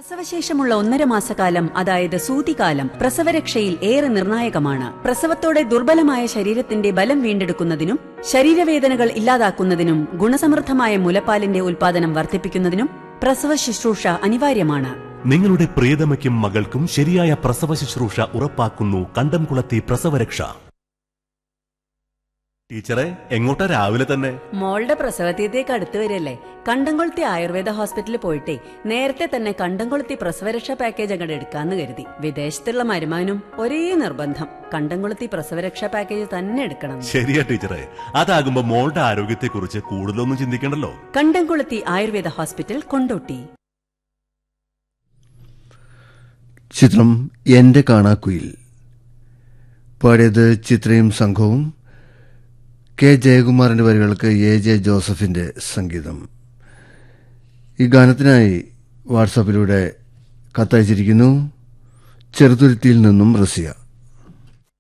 പ്രസവശേഷമുള്ള ഒന്നര മാസക്കാലം അതായത് സൂതികാലം പ്രസവരക്ഷയിൽ ഏറെ നിർണായകമാണ് പ്രസവത്തോടെ ദുർബലമായ ശരീരത്തിന്റെ ബലം വീണ്ടെടുക്കുന്നതിനും ശരീരവേദനകൾ ഇല്ലാതാക്കുന്നതിനും ഗുണസമൃദ്ധമായ മുലപ്പാലിന്റെ ഉൽപാദനം വർദ്ധിപ്പിക്കുന്നതിനും പ്രസവ ശുശ്രൂഷ അനിവാര്യമാണ് നിങ്ങളുടെ പ്രിയതമയ്ക്കും മകൾക്കും ശരിയായ പ്രസവ ശുശ്രൂഷ ഉറപ്പാക്കുന്നു കണ്ടംകുളത്തി പ്രസവരക്ഷ ടീച്ചറെ എങ്ങോട്ടാ രാവിലെ തന്നെ മോളുടെ പ്രസവതീയത്തേക്ക് അടുത്ത് വരില്ലേ കണ്ടംകൊളുത്തി ആയുർവേദ ഹോസ്പിറ്റലിൽ പോയിട്ടേ നേരത്തെ തന്നെ കണ്ടംകൊളുത്തി പ്രസവരക്ഷ പാക്കേജ് അങ്ങോട്ട് എടുക്കാന്ന് കരുതി വിദേശത്തുള്ള മരുമാനും ഒരേ നിർബന്ധം കണ്ടംകൊളുത്തി പ്രസവരക്ഷ പാക്കേജ് തന്നെ എടുക്കണം ശരിയാ ടീച്ചറെ അതാകുമ്പോ മോളുടെ ആരോഗ്യത്തെക്കുറിച്ച് കൂടുതലൊന്നും ചിന്തിക്കണ്ടല്ലോ കണ്ടംകൊളുത്തി ആയുർവേദ ഹോസ്പിറ്റൽ കൊണ്ടോട്ടി ചിത്രം എന്റെ കാണാക്കുയിൽ പാടിയത് ചിത്രയും സംഘവും കെ ജയകുമാറിന്റെ വരികൾക്ക് എ ജെ ജോസഫിന്റെ സംഗീതം ഈ ഗാനത്തിനായി വാട്സാപ്പിലൂടെ കത്തയച്ചിരിക്കുന്നു ചെറുതുരുത്തിയിൽ നിന്നും റസിയ